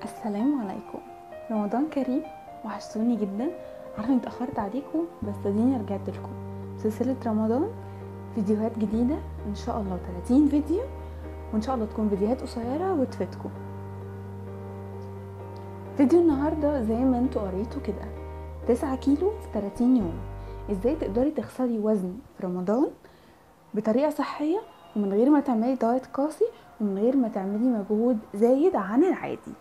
السلام عليكم رمضان كريم وحشتوني جدا عارفه اني اتاخرت عليكم بس اديني رجعت لكم سلسله رمضان فيديوهات جديده ان شاء الله 30 فيديو وان شاء الله تكون فيديوهات قصيره وتفيدكم فيديو النهارده زي ما انتوا قريتوا كده 9 كيلو في 30 يوم ازاي تقدري تخسري وزن في رمضان بطريقه صحيه ومن غير ما تعملي دايت قاسي ومن غير ما تعملي مجهود زايد عن العادي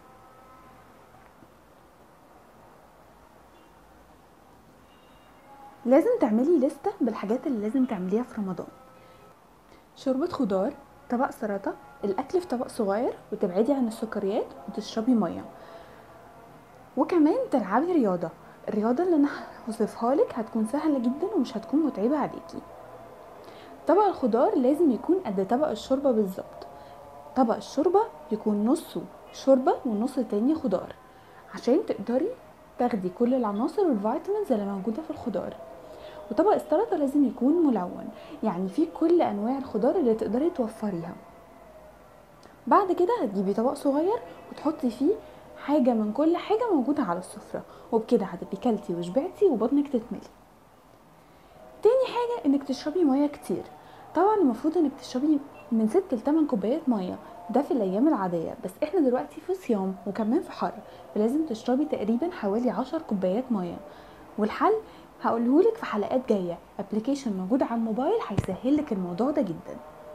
لازم تعملي لستة بالحاجات اللي لازم تعمليها في رمضان شوربة خضار طبق سلطة الأكل في طبق صغير وتبعدي عن السكريات وتشربي مية وكمان تلعبي رياضة الرياضة اللي أنا هوصفها لك هتكون سهلة جدا ومش هتكون متعبة عليكي طبق الخضار لازم يكون قد طبق الشوربة بالظبط طبق الشوربة يكون نصه شوربة ونص تاني خضار عشان تقدري تاخدي كل العناصر والفيتامينز اللي موجودة في الخضار وطبق السلطة لازم يكون ملون يعني فيه كل أنواع الخضار اللي تقدري توفريها بعد كده هتجيبي طبق صغير وتحطي فيه حاجة من كل حاجة موجودة على السفرة وبكده هتبقي كلتي وشبعتي وبطنك تتملي تاني حاجة انك تشربي مية كتير طبعا المفروض انك تشربي من ست لتمن كوبايات مية ده في الايام العادية بس احنا دلوقتي في صيام وكمان في حر فلازم تشربي تقريبا حوالي عشر كوبايات مية والحل هقولهولك في حلقات جاية ابلكيشن موجود على الموبايل هيسهلك الموضوع ده جدا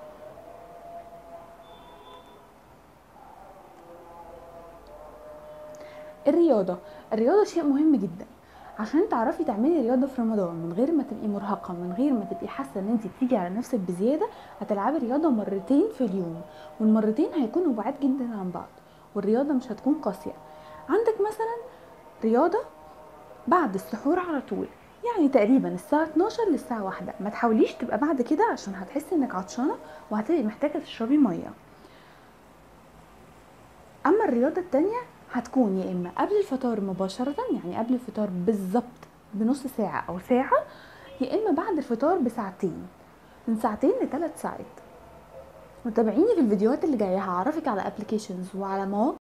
الرياضة الرياضة شيء مهم جدا عشان تعرفي تعملي رياضة في رمضان من غير ما تبقي مرهقة من غير ما تبقي حاسة ان انت بتيجي على نفسك بزيادة هتلعبي رياضة مرتين في اليوم والمرتين هيكونوا بعاد جدا عن بعض والرياضة مش هتكون قاسية عندك مثلا رياضة بعد السحور على طول يعني تقريبا الساعة 12 للساعة واحدة ما تحاوليش تبقى بعد كده عشان هتحسي انك عطشانة وهتبقي محتاجة تشربي مية اما الرياضة التانية هتكون يا اما قبل الفطار مباشرة يعني قبل الفطار بالظبط بنص ساعة او ساعة يا اما بعد الفطار بساعتين من ساعتين لثلاث ساعات وتابعيني في الفيديوهات اللي جايه هعرفك على ابلكيشنز وعلى مواقع